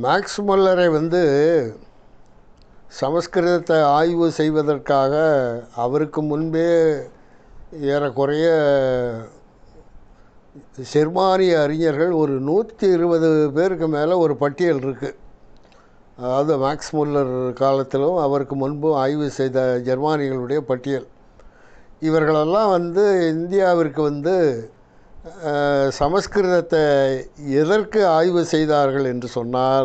maths முல்லரை வந்து சமஸ்கிருதத்தை ஆய்வு செய்வதற்காக அவருக்கு முன்பே ஏறக்குறைய ஜெர்மானிய அறிஞர்கள் ஒரு நூற்றி இருபது பேருக்கு மேலே ஒரு பட்டியல் இருக்குது அதாவது மேக்ஸ் முல்லர் காலத்திலும் அவருக்கு முன்பும் ஆய்வு செய்த ஜெர்மானிகளுடைய பட்டியல் இவர்களெல்லாம் வந்து இந்தியாவிற்கு வந்து அஹ், சமஸ்கிருதத்தை எதற்கு ஆய்வு செய்தார்கள் என்று சொன்னால்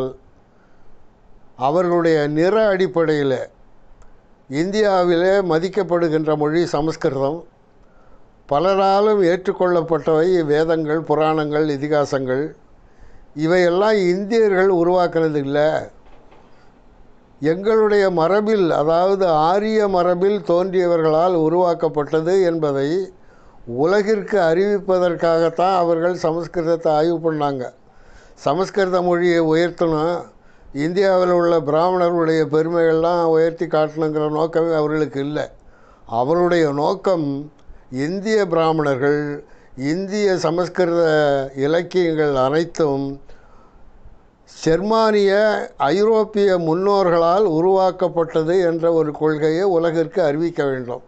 அவர்களுடைய நிற அடிப்படையில் இந்தியாவிலே மதிக்கப்படுகின்ற மொழி சமஸ்கிருதம் பலராலும் ஏற்றுக்கொள்ளப்பட்டவை வேதங்கள் புராணங்கள் இதிகாசங்கள் இவையெல்லாம் இந்தியர்கள் உருவாக்குனது இல்லை எங்களுடைய மரபில் அதாவது ஆரிய மரபில் தோன்றியவர்களால் உருவாக்கப்பட்டது என்பதை உலகிற்கு அறிவிப்பதற்காகத்தான் அவர்கள் சமஸ்கிருதத்தை ஆய்வு பண்ணாங்க சமஸ்கிருத மொழியை உயர்த்தணும் இந்தியாவில் உள்ள பிராமணர்களுடைய பெருமைகள்லாம் உயர்த்தி காட்டணுங்கிற நோக்கமே அவர்களுக்கு இல்லை அவருடைய நோக்கம் இந்திய பிராமணர்கள் இந்திய சமஸ்கிருத இலக்கியங்கள் அனைத்தும் ஜெர்மானிய ஐரோப்பிய முன்னோர்களால் உருவாக்கப்பட்டது என்ற ஒரு கொள்கையை உலகிற்கு அறிவிக்க வேண்டும்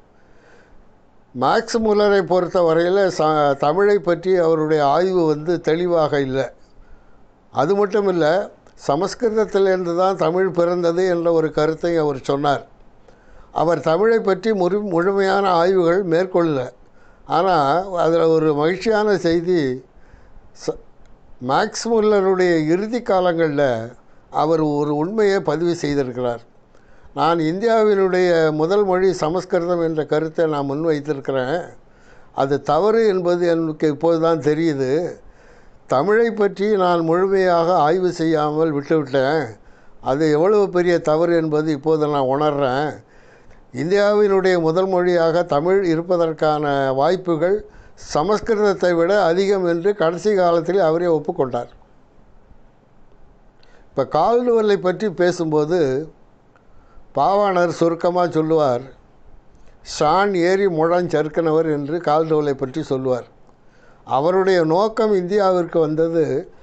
மேக்ஸ் முல்லரை பொறுத்த வரையில் ச தமிழை பற்றி அவருடைய ஆய்வு வந்து தெளிவாக இல்லை அது மட்டும் இல்லை சமஸ்கிருதத்திலிருந்து தான் தமிழ் பிறந்தது என்ற ஒரு கருத்தை அவர் சொன்னார் அவர் தமிழை பற்றி முழு முழுமையான ஆய்வுகள் மேற்கொள்ளல ஆனால் அதில் ஒரு மகிழ்ச்சியான செய்தி ச மேக்ஸ் முல்லருடைய இறுதி காலங்களில் அவர் ஒரு உண்மையை பதிவு செய்திருக்கிறார் நான் இந்தியாவினுடைய முதல் மொழி சமஸ்கிருதம் என்ற கருத்தை நான் முன்வைத்திருக்கிறேன் அது தவறு என்பது எனக்கு இப்போது தான் தெரியுது தமிழை பற்றி நான் முழுமையாக ஆய்வு செய்யாமல் விட்டுவிட்டேன் அது எவ்வளவு பெரிய தவறு என்பது இப்போது நான் உணர்கிறேன் இந்தியாவினுடைய முதல் மொழியாக தமிழ் இருப்பதற்கான வாய்ப்புகள் சமஸ்கிருதத்தை விட அதிகம் என்று கடைசி காலத்தில் அவரே ஒப்புக்கொண்டார் இப்போ கால்டுவல்லை பற்றி பேசும்போது பாவாணர் சுருக்கமாக சொல்லுவார் ஷான் ஏரி முழஞ்சறுக்கினவர் என்று கால்டுவலை பற்றி சொல்லுவார் அவருடைய நோக்கம் இந்தியாவிற்கு வந்தது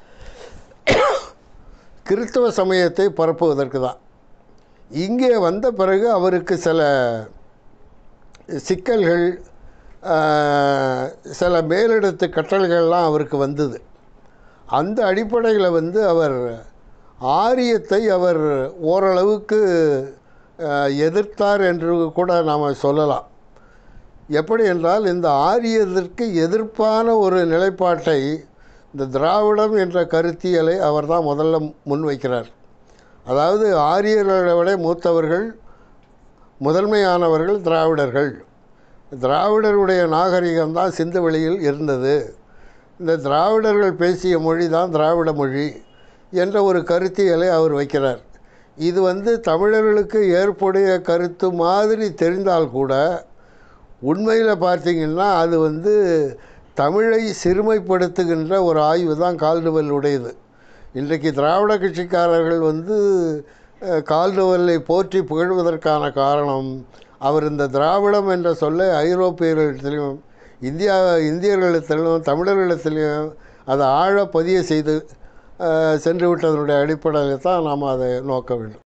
கிறிஸ்தவ சமயத்தை பரப்புவதற்கு தான் இங்கே வந்த பிறகு அவருக்கு சில சிக்கல்கள் ஆஹ், சில மேலிடத்து கட்டளைகள்லாம் அவருக்கு வந்தது அந்த அடிப்படையில் வந்து அவர் ஆரியத்தை அவர் ஓரளவுக்கு ஆஹ், எதிர்த்தார் என்று கூட நாம் சொல்லலாம் எப்படி என்றால் இந்த ஆரியத்திற்கு எதிர்ப்பான ஒரு நிலைப்பாட்டை இந்த திராவிடம் என்ற கருத்தியலை அவர் தான் முதல்ல முன்வைக்கிறார் அதாவது ஆரியர்களை விட மூத்தவர்கள் முதன்மையானவர்கள் திராவிடர்கள் திராவிடருடைய நாகரிகம் தான் சிந்து வெளியில் இருந்தது இந்த திராவிடர்கள் பேசிய மொழி தான் திராவிட மொழி என்ற ஒரு கருத்தியலை அவர் வைக்கிறார் இது வந்து தமிழர்களுக்கு ஏற்புடைய கருத்து மாதிரி தெரிந்தால் கூட உண்மையில் பார்த்தீங்கன்னா அது வந்து தமிழை சிறுமைப்படுத்துகின்ற ஒரு ஆய்வு தான் கால்டுவெல் உடையது இன்றைக்கு திராவிட கட்சிக்காரர்கள் வந்து அஹ், கால்டுவெல்லை போற்றி புகழ்வதற்கான காரணம் அவர் இந்த திராவிடம் என்ற சொல்லை ஐரோப்பியர்களிடத்திலும் இந்தியா இந்தியர்களிடத்திலும் தமிழர்களிடத்திலும் அதை ஆழ பதிய செய்து அஹ், சென்று விட்டதனுடைய அடிப்படையில் தான் நாம் அதை நோக்க வேண்டும்